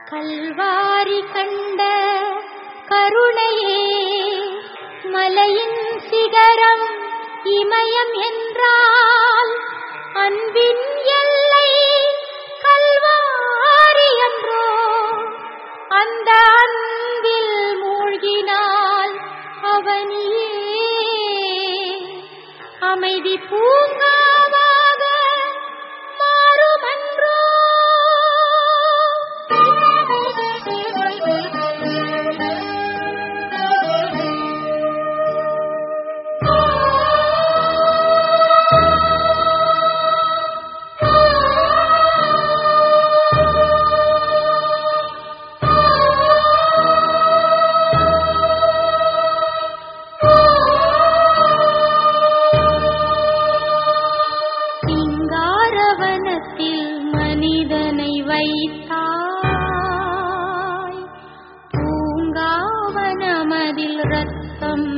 கல்வாரி கண்ட கருணையே மலையின் சிகரம் இமயம் என்றால் அன்பின் எல்லை கல்வாரி என்றோ அந்த அன்பில் மூழ்கினால் அவனியே அமைதி பூங்காவாக மாறுமன்றோ சிங்காரவனத்தில் மனிதனை வைத்தாய் பூங்காவனமதில் ரத்தம்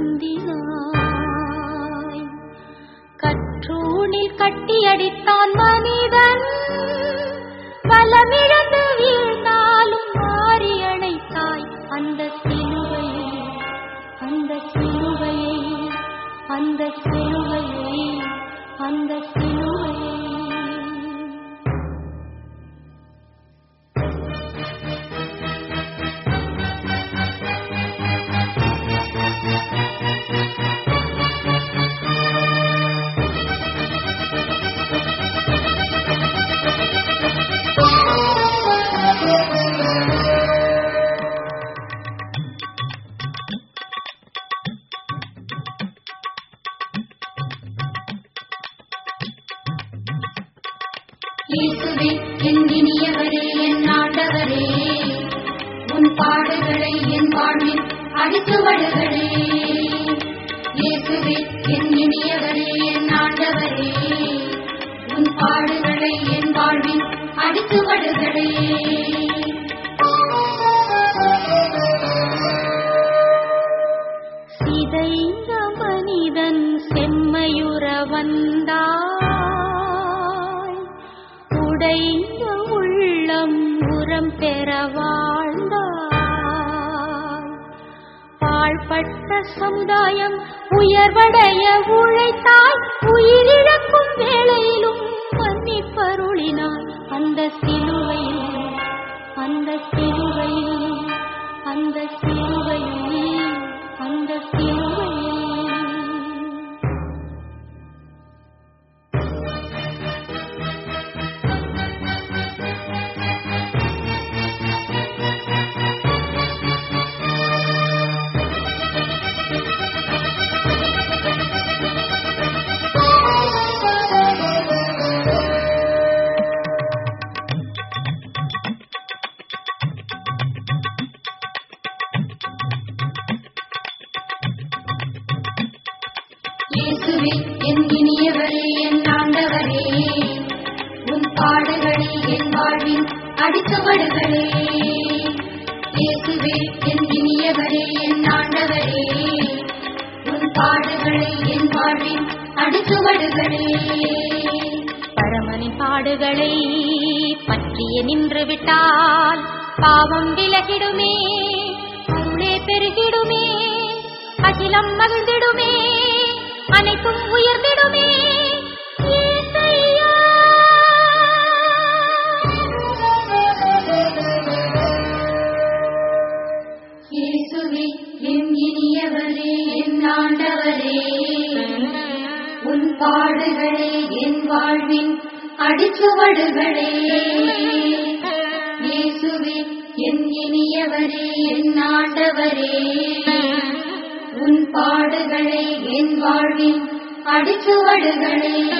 சிந்தினாய் கற்றூணில் கட்டியடித்தான் மனிதன் பலமிழந்து வீழ்ந்தாலும் மாறி அணைத்தாய் அந்த சிலுவையை அந்த சிலுவையை அந்த சிலுவையை அந்த சிலுவையை இயேசுவே என் இனியவரே என் ஆண்டவரே உன் பாடுகளை என் வாழ்வில் அடிச்சுவடுகளே இயேசுவே என் இனியவரே என் ஆண்டவரே உன் பாடுகளை என் வாழ்வில் அடிச்சுவடுகளே சிதைந்த மனிதன் செம்மையுற வந்தாய் உடைந்த உள்ளம் உரம் பெற வாழ்ந்தாய் பாழ்பட்ட சமுதாயம் உயர்வடைய உழைத்தாய் உயிரிழக்கும் வேளையிலும் மன்னிப்பருளினாய் அந்த சிலுவையில் அந்த சிலுவையில் அந்த சிலுவையில் அந்த சிலுவையில் இயேசுவே என் இனியவரே என் ஆண்டவரே உன் பாடுகளை என் வாழ்வின் அடிச்சுவடுகளே இயேசுவே என் இனியவரே என் ஆண்டவரே உன் பாடுகளை என் வாழ்வின் அடிச்சுவடுகளே பரமனின் பாடுகளை பற்றிய நின்று விட்டால் பாவம் விலகிடுமே அருளே பெருகிடுமே அகிலம் மகிழ்ந்திடுமே அனைத்தும் உயர்ந்திடுமே இயேசையா. இயேசுவே என் இனியவரே என் ஆண்டவரே உன் பாடுகளே என் வாழ்வின் அடிச்சுவடுகளே இயேசுவே என் இனியவரே என் ஆண்டவரே உன் பாடுகளே என் வாழ்வின் அடிச்சுவடுகளே